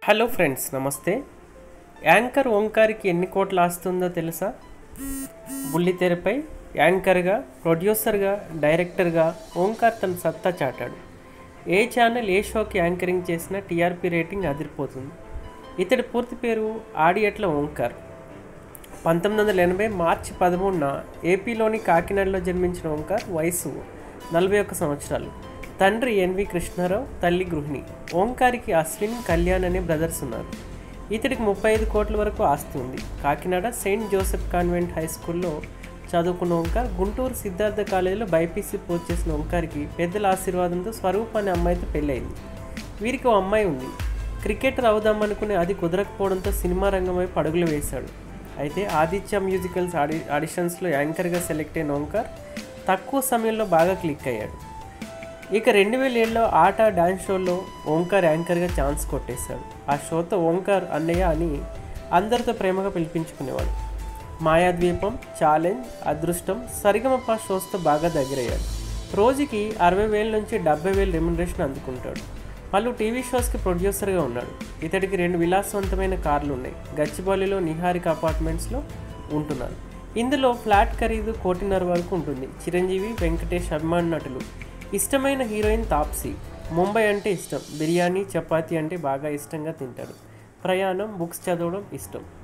hello friends namaste anchor ఓంకార్కి ఎన్ని కోట్లు ఆస్తుందో తెలుసా బుల్లితెరపై యాంకర్గా ప్రొడ్యూసర్గా డైరెక్టర్గా ఓంకార్ తన సత్తా చాటాడు ఏ ఛానల్ ఏ షోకి యాంకరింగ్ చేసినా టీఆర్పీ రేటింగ్ అదిరిపోతుంది ఇతడి పూర్తి పేరు ఆడియట్ల ఓంకార్ పంతొమ్మిది వందల ఎనభై మార్చి పదమూడున ఏపీలోని కాకినాడలో జన్మించిన ఓంకార్ వయసు నలభై ఒక్క సంవత్సరాలు తండ్రి ఎన్వి కృష్ణారావు తల్లి గృహిణి ఓంకార్కి అశ్విన్ కళ్యాణ్ అనే బ్రదర్స్ ఉన్నారు ఇతడికి ముప్పై ఐదు కోట్ల వరకు ఆస్తి ఉంది Kakinada Saint Joseph convent high స్కూల్లో చదువుకున్న ఓంకార్ గుంటూరు సిద్ధార్థ కాలేజీలో బైపీసీ పూర్తి చేసిన ఓంకార్కి పెద్దల ఆశీర్వాదంతో స్వరూప్ అనే అమ్మాయితో పెళ్ళయింది వీరికి ఓ అమ్మాయి ఉంది క్రికెటర్ అవుదామనుకుని అది కుదరకపోవడంతో సినిమా రంగం వైపు అడుగులు వేశాడు అయితే ఆదిత్య మ్యూజికల్స్ ఆడి ఆడిషన్స్లో యాంకర్గా సెలెక్ట్ అయిన ఓంకార్ తక్కువ సమయంలో బాగా క్లిక్ అయ్యాడు ఇక రెండు వేల ఏడులో ఆట డాన్స్ షోలో ఓంకార్ యాంకర్గా ఛాన్స్ కొట్టేశాడు ఆ షోతో ఓంకార్ అన్నయ్య అని అందరితో ప్రేమగా పిలిపించుకునేవాడు మాయాద్వీపం ఛాలెంజ్ అదృష్టం సరిగమప షోస్తో బాగా దగ్గరయ్యాడు రోజుకి అరవై వేల నుంచి డెబ్బై వేల రెమ్యునరేషన్ అందుకుంటాడు పలు టీవీ షోస్కి ప్రొడ్యూసర్గా ఉన్నాడు ఇతడికి రెండు విలాసవంతమైన కార్లు ఉన్నాయి గచ్చిబౌలిలో నిహారిక అపార్ట్మెంట్స్లో ఉంటున్నారు ఇందులో ఫ్లాట్ ఖరీదు కోటిన్నర వరకు ఉంటుంది చిరంజీవి వెంకటేష్ అభిమాన్ నటులు ఇష్టమైన హీరోయిన్ తాప్సీ ముంబై అంటే ఇష్టం బిర్యానీ చపాతీ అంటే బాగా ఇష్టంగా తింటాడు ప్రయాణం బుక్స్ చదవడం ఇష్టం